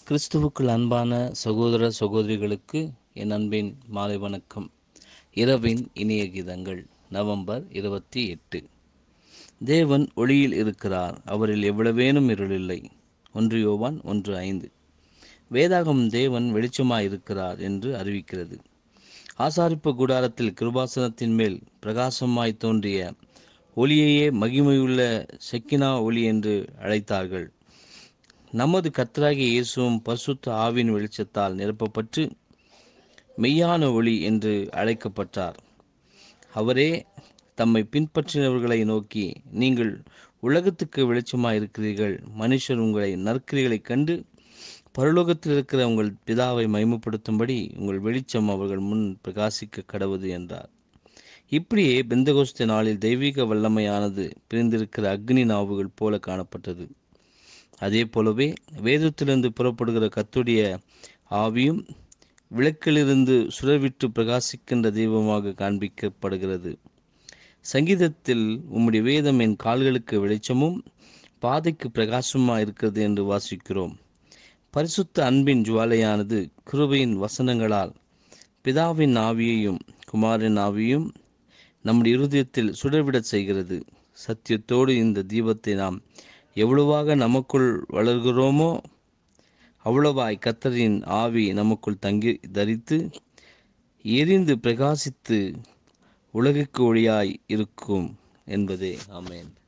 கிறிஸ்துவுக்குள் அன்பான சகோதர சகோதரிகளுக்கு என் அன்பின் மாலை வணக்கம் இரவின் இனிய கீதங்கள் நவம்பர் இருபத்தி எட்டு தேவன் ஒளியில் இருக்கிறார் அவரில் எவ்வளவேனும் இருளில்லை ஒன்று யோவான் ஒன்று ஐந்து வேதாகம் தேவன் வெளிச்சமாய் இருக்கிறார் என்று அறிவிக்கிறது ஆசாரிப்பு கூடாரத்தில் கிருபாசனத்தின் மேல் பிரகாசமாய் தோன்றிய ஒளியையே மகிமையுள்ள செக்கினா ஒளி என்று அழைத்தார்கள் நமது கர்த்தராகிய இயேசுவும் பரிசுத்த ஆவின் வெளிச்சத்தால் நிரப்பப்பட்டு மெய்யான ஒளி என்று அழைக்கப்பட்டார் அவரே தம்மை பின்பற்றினவர்களை நோக்கி நீங்கள் உலகத்துக்கு வெளிச்சமாய் இருக்கிறீர்கள் மனுஷர் உங்களை நற்கிரிகளைக் கண்டு பரலோகத்தில் இருக்கிற உங்கள் பிதாவை மைமைப்படுத்தும்படி உங்கள் வெளிச்சம் அவர்கள் முன் பிரகாசிக்க கடவுது என்றார் இப்படியே பெந்தகோஸ்த நாளில் தெய்வீக வல்லமையானது பிரிந்திருக்கிற அக்னி நாவுகள் போல காணப்பட்டது அதே போலவே வேதத்திலிருந்து புறப்படுகிற கத்துடைய ஆவியும் விளக்கிலிருந்து சுடர்விட்டு பிரகாசிக்கின்ற தெய்வமாக காண்பிக்கப்படுகிறது சங்கீதத்தில் உம்முடைய வேதம் என் கால்களுக்கு வெளிச்சமும் பாதைக்கு பிரகாசமாக இருக்கிறது என்று வாசிக்கிறோம் பரிசுத்த அன்பின் ஜுவாலையானது கிருபையின் வசனங்களால் பிதாவின் ஆவியையும் குமாரின் ஆவியும் நம்முடைய இருதயத்தில் சுடர்விடச் செய்கிறது சத்தியத்தோடு இந்த தீபத்தை நாம் எவ்வளவாக நமக்குள் வளர்கிறோமோ அவ்வளவாய் கத்தரின் ஆவி நமக்குள் தங்கி தரித்து எரிந்து பிரகாசித்து உலகுக்கு ஒளியாய் இருக்கும் என்பதே ஆமேன்